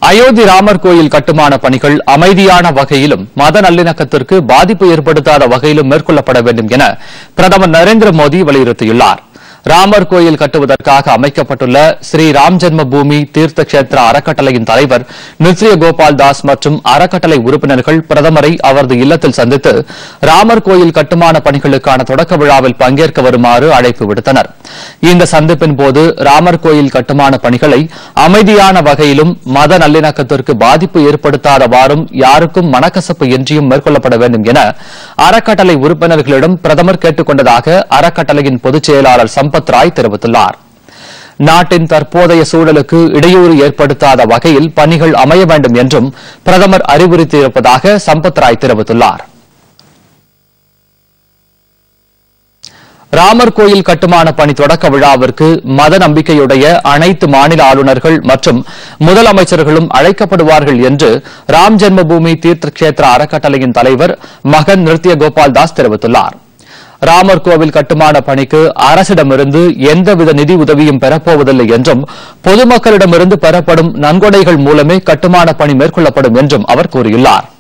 அயோத்தி ராமர் கோயில் கட்டுமான பணிகள் அமைதியான வகையிலும் மத நல்லிணக்கத்திற்கு பாதிப்பு ஏற்படுத்தாத வகையிலும் மேற்கொள்ளப்பட வேண்டும் என பிரதமர் நரேந்திர மோடி வலியுறுத்தியுள்ளார் ராமர் கோயில் கட்டுவதற்காக அமைக்கப்பட்டுள்ள ஸ்ரீ ராம் ஜென்ம பூமி தீர்த்த கஷேத்திர அறக்கட்டளையின் தலைவர் நித்ய கோபால் தாஸ் மற்றும் அறக்கட்டளை உறுப்பினர்கள் பிரதமரை அவரது இல்லத்தில் சந்தித்து ராமர் கோயில் கட்டுமான பணிகளுக்கான தொடக்க விழாவில் பங்கேற்க வருமாறு அழைப்பு விடுத்தனர் இந்த சந்திப்பின் போது ராமர் கோயில் கட்டுமான பணிகளை அமைதியான வகையிலும் மத நல்லிணக்கத்திற்கு பாதிப்பு ஏற்படுத்தாதவாறும் யாருக்கும் மனக்கசப்பு இன்றியும் மேற்கொள்ளப்பட வேண்டும் என அறக்கட்டளை உறுப்பினர்களிடம் பிரதமர் கேட்டுக் கொண்டதாக அறக்கட்டளையின் பொதுச் செயலாளர் சம்பத் ராய் தெரிவித்துள்ளார் நாட்டின் தற்போதைய சூழலுக்கு இடையூறு ஏற்படுத்தாத வகையில் பணிகள் அமைய வேண்டும் என்றும் பிரதமர் அறிவுறுத்தியிருப்பதாக சம்பத் ராய் தெரிவித்துள்ளார் ராமர் கோயில் கட்டுமான பணி தொடக்க விழாவிற்கு மத நம்பிக்கையுடைய அனைத்து மாநில ஆளுநர்கள் மற்றும் முதலமைச்சர்களும் அழைக்கப்படுவார்கள் என்று ராம் ஜென்மபூமி தீர்த்த கஷேத்திர அறக்கட்டளையின் தலைவர் மகன் நிருத்ய கோபால் தாஸ் தெரிவித்துள்ளார் ராமர் கோவில் கட்டுமான பணிக்கு அரசிடமிருந்து எந்தவித நிதி உதவியும் பெறப்போவதில்லை என்றும் பொதுமக்களிடமிருந்து பெறப்படும் நன்கொடைகள் மூலமே கட்டுமான பணி மேற்கொள்ளப்படும் என்றும் அவர் கூறியுள்ளார்